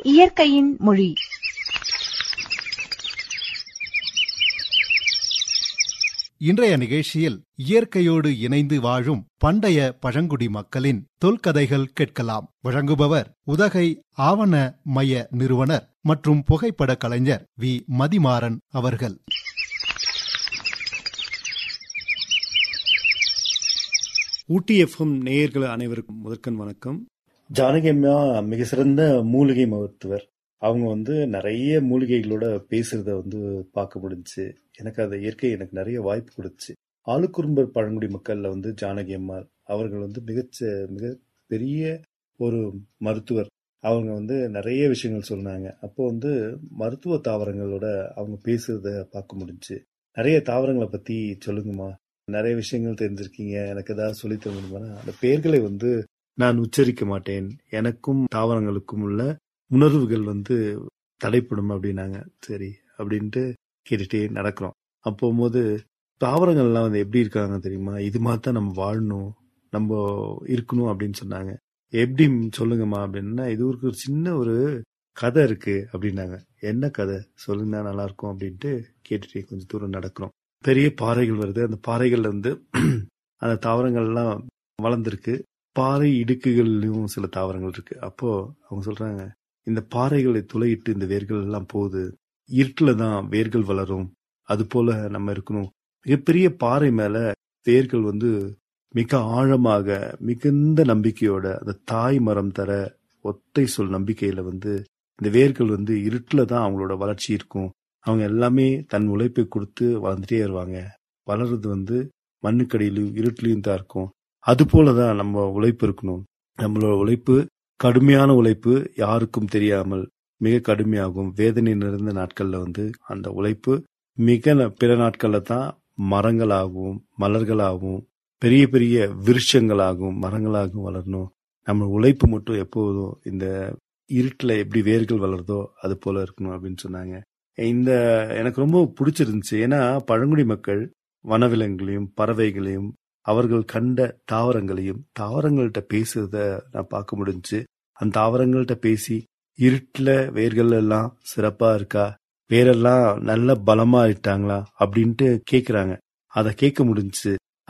இயற்கையின் மொழி இன்றைய நிகழ்ச்சியில் இயற்கையோடு இணைந்து வாழும் பண்டைய பழங்குடி மக்களின் தொல்கதைகள் கேட்கலாம் வழங்குபவர் உதகை ஆவண மைய நிறுவனர் மற்றும் புகைப்பட கலைஞர் வி மதிமாறன் அவர்கள் ஊட்டி எஃப்எம் நேயர்கள் அனைவருக்கும் முதற்கண் வணக்கம் ஜானகி அம்மா மிக சிறந்த மூலிகை மருத்துவர் அவங்க வந்து நிறைய மூலிகைகளோட பேசுறத வந்து பார்க்க முடிஞ்சுச்சு எனக்கு அந்த இயற்கை எனக்கு நிறைய வாய்ப்பு கொடுத்துச்சு ஆளுக்குறும்பர் பழங்குடி மக்கள்ல வந்து ஜானகி அம்மாள் அவர்கள் வந்து மிகச்ச மிக பெரிய ஒரு மருத்துவர் அவங்க வந்து நிறைய விஷயங்கள் சொன்னாங்க அப்போ வந்து மருத்துவ தாவரங்களோட அவங்க பேசுறத பார்க்க முடிஞ்சுச்சு நிறைய தாவரங்களை பத்தி சொல்லுங்கம்மா நிறைய விஷயங்கள் தெரிஞ்சிருக்கீங்க எனக்கு ஏதாவது சொல்லி தர முடியுமா அந்த பெயர்களை வந்து நான் உச்சரிக்க மாட்டேன் எனக்கும் தாவரங்களுக்கும் உள்ள உணர்வுகள் வந்து தடைப்படும் அப்படின்னாங்க சரி அப்படின்ட்டு கேட்டுட்டே நடக்கிறோம் அப்போ போது தாவரங்கள்லாம் வந்து எப்படி இருக்காங்க தெரியுமா இது மாதிரி தான் நம்ம வாழணும் நம்ம இருக்கணும் அப்படின்னு சொன்னாங்க எப்படி சொல்லுங்கம்மா அப்படின்னா இது ஒரு ஒரு சின்ன ஒரு கதை இருக்கு அப்படின்னாங்க என்ன கதை சொல்லுங்க நல்லா இருக்கும் அப்படின்ட்டு கேட்டுட்டே கொஞ்சம் தூரம் நடக்கிறோம் பெரிய பாறைகள் வருது அந்த பாறைகள்ல இருந்து அந்த தாவரங்கள்லாம் வளர்ந்துருக்கு பாறை இடுக்குகள்லயும் சில தாவரங்கள் இருக்கு அப்போ அவங்க சொல்றாங்க இந்த பாறைகளை துளையிட்டு இந்த வேர்கள் எல்லாம் போகுது இருட்டுல தான் வேர்கள் வளரும் அது போல நம்ம இருக்கணும் மிகப்பெரிய பாறை மேல வேர்கள் வந்து மிக ஆழமாக மிகுந்த நம்பிக்கையோட அந்த தாய் மரம் தர ஒத்தை சொல் நம்பிக்கையில வந்து இந்த வேர்கள் வந்து இருட்டுல தான் அவங்களோட வளர்ச்சி இருக்கும் அவங்க எல்லாமே தன் உழைப்பை கொடுத்து வளர்ந்துட்டே வருவாங்க வளர்றது வந்து மண்ணுக்கடியிலும் இருட்டிலையும் தான் இருக்கும் அது போலதான் நம்ம உழைப்பு இருக்கணும் நம்மளோட உழைப்பு கடுமையான உழைப்பு யாருக்கும் தெரியாமல் மிக கடுமையாகும் வேதனை நிறைந்த நாட்கள்ல வந்து அந்த உழைப்பு மிக பிற நாட்கள்ல தான் மரங்களாகவும் மலர்களாகவும் பெரிய பெரிய விருட்சங்களாகவும் மரங்களாகவும் வளரணும் நம்ம உழைப்பு மட்டும் எப்போதும் இந்த இருட்டுல எப்படி வேர்கள் வளருதோ அது போல இருக்கணும் அப்படின்னு சொன்னாங்க இந்த எனக்கு ரொம்ப பிடிச்சிருந்துச்சு ஏன்னா பழங்குடி மக்கள் வனவிலங்குகளையும் பறவைகளையும் அவர்கள் கண்ட தாவரங்களையும் தாவரங்கள்கிட்ட பேசுறத நான் பார்க்க முடிஞ்சுச்சு அந்த தாவரங்கள்கிட்ட பேசி இருட்டுல வேர்கள் எல்லாம் சிறப்பா இருக்கா வேரெல்லாம் நல்ல பலமா ஆயிட்டாங்களா அப்படின்ட்டு கேக்குறாங்க அதை கேட்க முடிஞ்சுச்சு